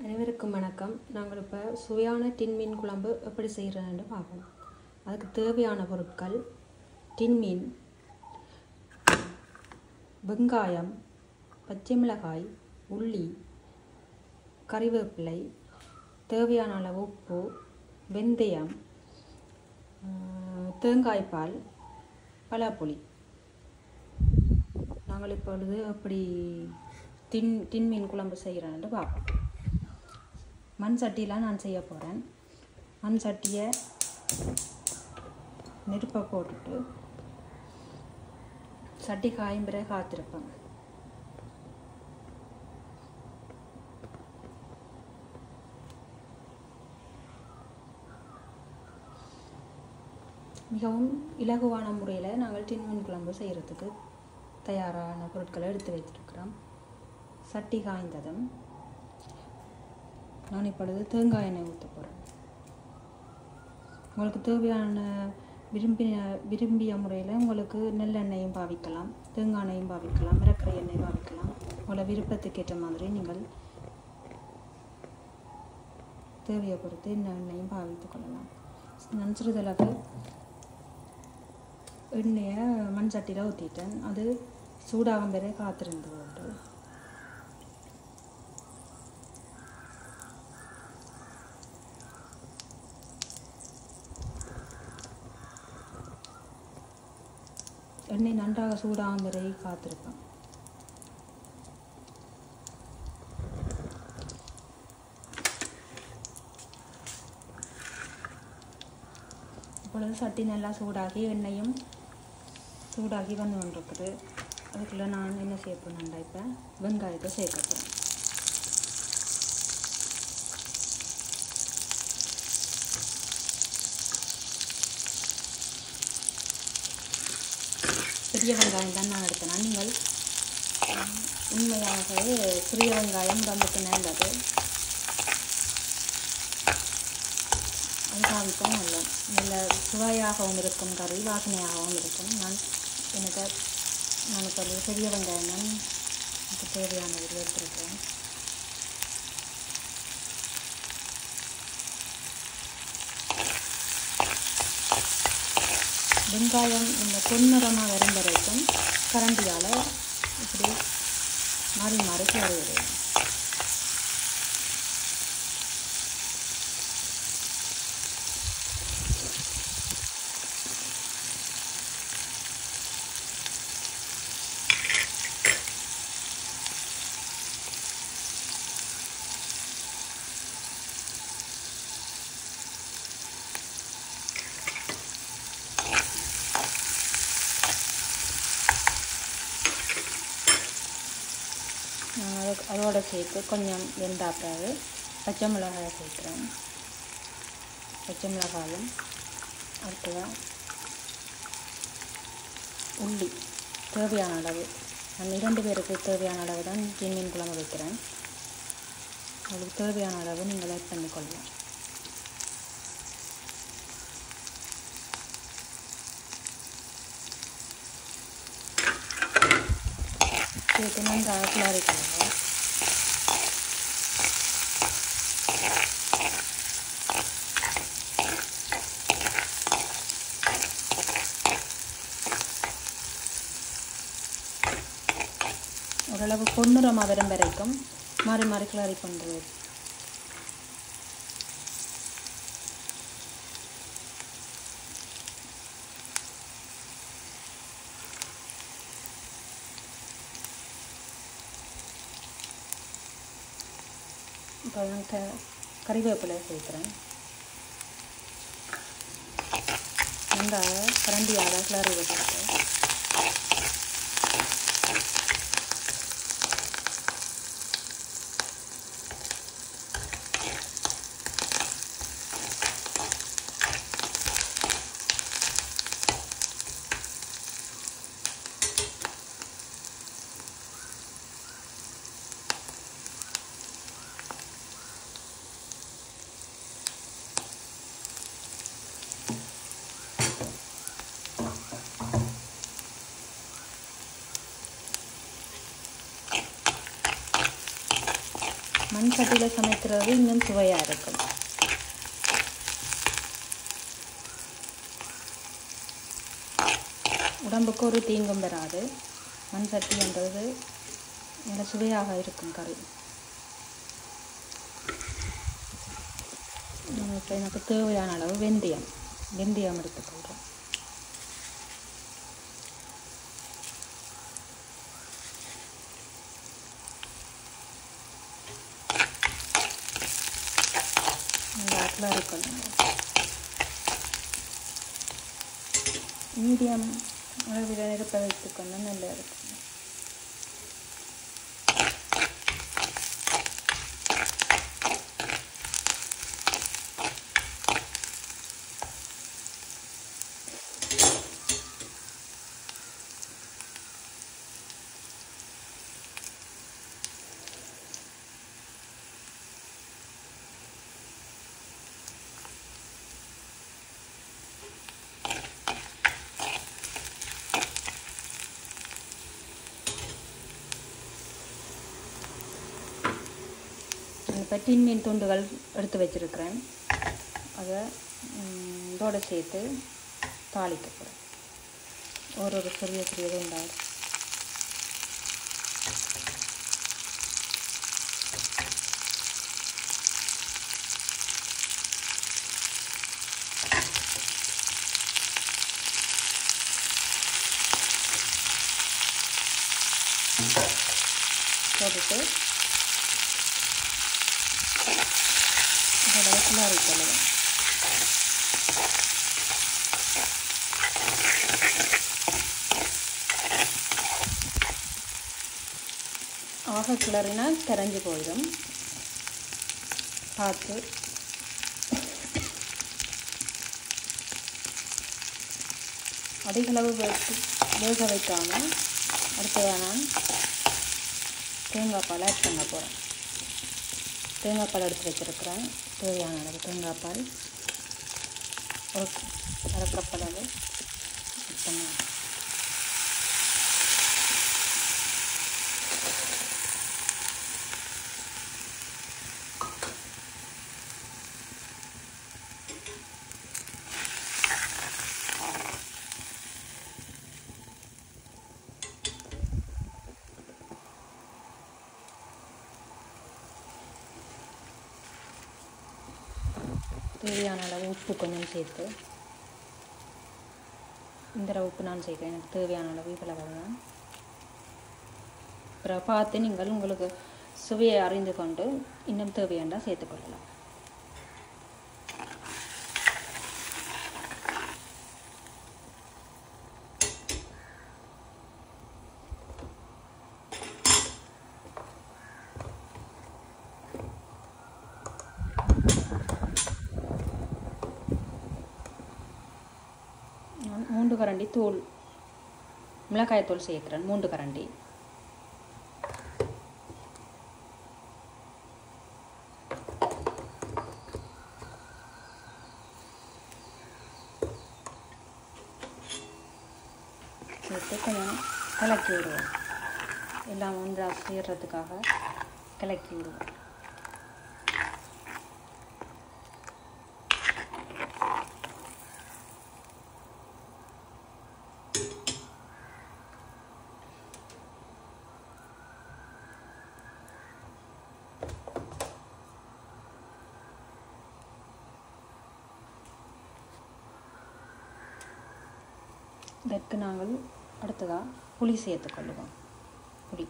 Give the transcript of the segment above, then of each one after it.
அனைவருக்கும் வணக்கம் நாங்கள் இப்போ சுவையான டின் மீன் குழம்பு எப்படி செய்கிறேன்னு பார்ப்போம் அதுக்கு தேவையான பொருட்கள் டின் மீன் வெங்காயம் பச்சை மிளகாய் உள்ளி கறிவேப்பிலை தேவையான அளவு உப்பு வெந்தயம் ஆஹ், தேங்காய்ப்பால் பலாப்புளி நாங்கள் இப்பொழுது எப்படி டின் டின் மீன் குழம்பு செய்கிறேன்னு பார்ப்போம் மண் சட்டியில் நான் செய்ய போகிறேன் மண் சட்டியை நெருப்பை போட்டுட்டு சட்டி காயும் பிறகு காத்திருப்பேன் மிகவும் இலகுவான முறையில் நாங்கள் டின் மீன் குழம்பு செய்கிறதுக்கு தயாரான பொருட்களை எடுத்து வைத்திருக்கிறோம் சட்டி காய்ந்ததும் நான் இப்பொழுது தேங்காய் எண்ணெய் ஊற்ற போகிறேன் உங்களுக்கு தேவையான விரும்பிய விரும்பிய முறையில் உங்களுக்கு நெல்லெண்ணெயும் பாவிக்கலாம் தேங்காய் எண்ணெயும் பாவிக்கலாம் மிரக்கரை எண்ணெய் பாவிக்கலாம் உங்களை விருப்பத்துக்கு ஏற்ற மாதிரி நீங்கள் தேவையை பொறுத்து இந்த எண்ணெயும் பாவித்து கொள்ளலாம் நான் சிறிதளவு எண்ணெயை மண் சட்டியில் ஊற்றிட்டேன் அது சூடாகும் வரை காத்திருந்து கொண்டு எண்ணெய் நன்றாக சூடாகும் வரை காத்திருப்பேன் இப்பொழுது சட்டி நல்லா சூடாகி எண்ணெயும் சூடாகி வந்து கொண்டிருக்குது அதுக்குள்ளே நான் என்ன செய்ய போனேன்டா இப்போ வெங்காயத்தை சேர்க்க போகிறேன் பெரிய வெங்காயம் தான் நான் எடுத்தேன் நீங்கள் உம், உண்மையாகவே சிறிய வெங்காயம் உடம்புக்கு நல்லது அது காமிக்கும் நல்ல நல்ல சுவையாகவும் இருக்கும் கறி வாசனையாகவும் இருக்கும் நான் எனக்கு நான் இப்போ ஒரு பெரிய வெங்காயம் தான் எனக்கு தேவையான இது எடுத்துருக்கேன் வெங்காயம் இந்த பொன்னிறமாக வரும் வரைக்கும் கரண்டியால் இப்படி மாறி மாறி கிளறி விடுவேன் நான் அது அதோட சேர்த்து கொஞ்சம் வெந்தாப்பாது பச்சை மிளகாயை சேர்க்குறேன் பச்சை மிளகாயும் அடுத்ததான் உள்ளி தேவையான அளவு நான் இரண்டு பேருக்கு தேவையான அளவு தான் மீன் குழம்பு வைக்கிறேன் உங்களுக்கு தேவையான அளவு நீங்கள் ஆட் பண்ணிக்கொள்ளலாம் சேர்த்து நன்றாக கிளறி கொள்ளுங்கள் ஓரளவு பொன்னிறமாக வரும் வரைக்கும் மாறி மாறி கிளறி கொண்டு இப்போ நான் க கறிவேப்பிலை சேர்க்குறேன் நன்றாக கரண்டியால் கிளறி விட்டுட்டு மண் சட்டியில் சமைக்கிறது இன்னும் சுவையாக இருக்கும் உடம்புக்கு ஒரு தீங்கும் வராது மண் சட்டின்றது நல்ல சுவையாக இருக்கும் கறி இப்போ எனக்கு தேவையான அளவு வெந்தயம் வெந்தயம் எடுத்துக்கொள்கிறேன் நல்லா இருக்கணும் மீடியம் அளவில் நெருப்ப வைத்துக்கொண்டு நல்லா இருக்கும் இப்போ டின் மீன் துண்டுகள் எடுத்து வச்சுருக்கிறேன் அதை ம், இதோட சேர்த்து தாளிக்க போகிறேன் ஒரு ஒரு சிறிய சிறிய துண்டாக போட்டுட்டு இதோட கிளறி கொள்ளுவேன் ஆக கிளறினா கரைஞ்சி போயிடும் பார்த்து அதிகளவு வைத்து வேக வைக்காமல் அடுத்ததாக நான் தேங்காய் பால் ஆட் பண்ண போகிறேன் தேங்காய் பால் எடுத்து வச்சுருக்கிறேன் தேவையான அளவு தேங்காய் பால் ஒரு அரை கப் அளவு ஆட் பண்ணுவேன் தேவையான அளவு உப்பு கொஞ்சம் சேர்த்து இந்த அளவு உப்பு நான் சேர்க்கிறேன் எனக்கு தேவையான அளவு இவ்வளவு தான் அப்புறம் பார்த்து நீங்கள் உங்களுக்கு சுவையை அறிந்து கொண்டு இன்னும் தேவையாண்டா சேர்த்துக்கொள்ளலாம் நான் மூன்று கரண்டி தூள் மிளகாய் தூள் சேர்க்குறேன் மூன்று கரண்டி சேர்த்து கொஞ்சம் கலக்கி விடுவோம் எல்லாம் ஒன்றாக சேர்றதுக்காக கலக்கி விடுவோம் இதற்கு நாங்கள் அடுத்ததாக புளி சேர்த்துக்கொள்ளுவோம் புளி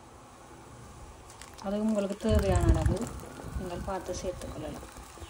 அது உங்களுக்கு தேவையான அளவு நீங்கள் பார்த்து சேர்த்துக்கொள்ளலாம்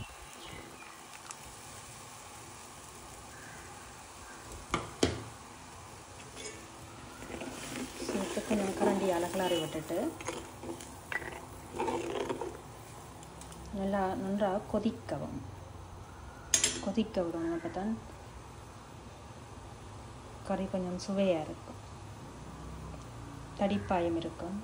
சேர்த்து கொஞ்சம் கரண்டியால் கிளறி விட்டுட்டு நல்லா நன்றாக கொதிக்கவும் கொதிக்க விடணும் அப்போ தான் கறி கொஞ்சம் சுவையாக இருக்கும் தடிப்பாயம் இருக்கும்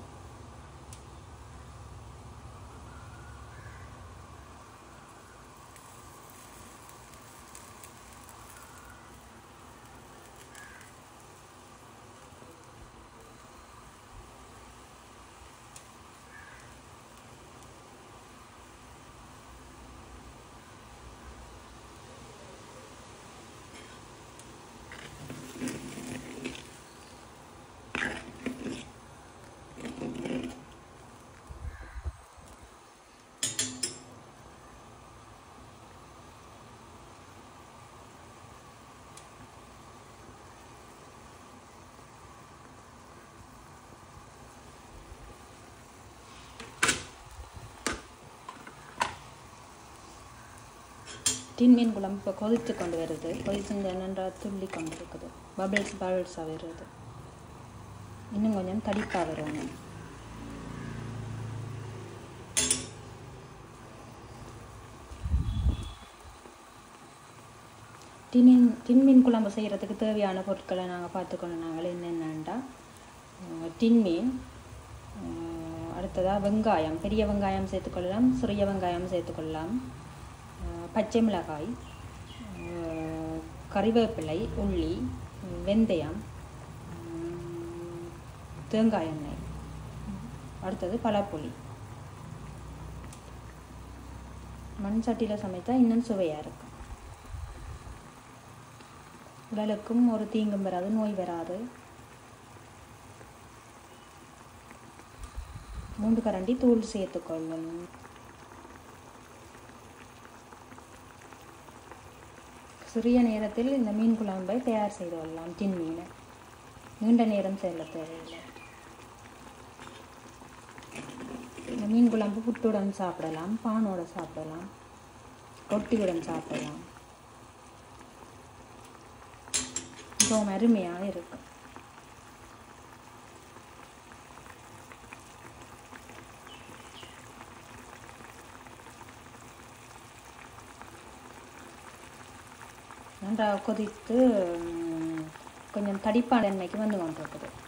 டின் மீன் குழம்பு இப்போ கொதித்து கொண்டு வருது கொதித்து நன்றாக துள்ளி கொண்டு இருக்குது பபிள்ஸ் பபிள்ஸாக வருது இன்னும் கொஞ்சம் தடிப்பாக வரணும் டின்மீன் டின்மீன் குழம்பு செய்கிறதுக்கு தேவையான பொருட்களை நாங்கள் பார்த்துக்கணும் நாங்கள் என்னென்னண்டா டின்மீன் அடுத்ததாக வெங்காயம் பெரிய வெங்காயம் சேர்த்துக்கொள்ளலாம் சிறிய வெங்காயம் சேர்த்துக்கொள்ளலாம் அஹ் பச்சை மிளகாய் அஹ் கறிவேப்பிலை உள்ளி வெந்தயம் உம், தேங்காய் எண்ணெய் அடுத்தது பலாப்புளி மண் சட்டியில் சமைத்தா இன்னும் சுவையாக இருக்கும் உடலுக்கும் ஒரு தீங்கும் வராது நோய் வராது மூன்று கரண்டி தூள் சேர்த்துக்கொள்ளணும் சிறிய நேரத்தில் இந்த மீன் குழம்பை தயார் செய்து கொள்ளலாம் டின் மீனை நீண்ட நேரம் செல்ல தேவையில்லை இந்த மீன் குழம்பு புட்டுடன் சாப்பிடலாம் பானோட சாப்பிடலாம் ரொட்டியுடன் சாப்பிடலாம் மிகவும் அருமையாக இருக்கும் நன்றாக கொதித்து ம், கொஞ்சம் தடிப்பான தன்மைக்கு வந்து கொண்டிருக்குது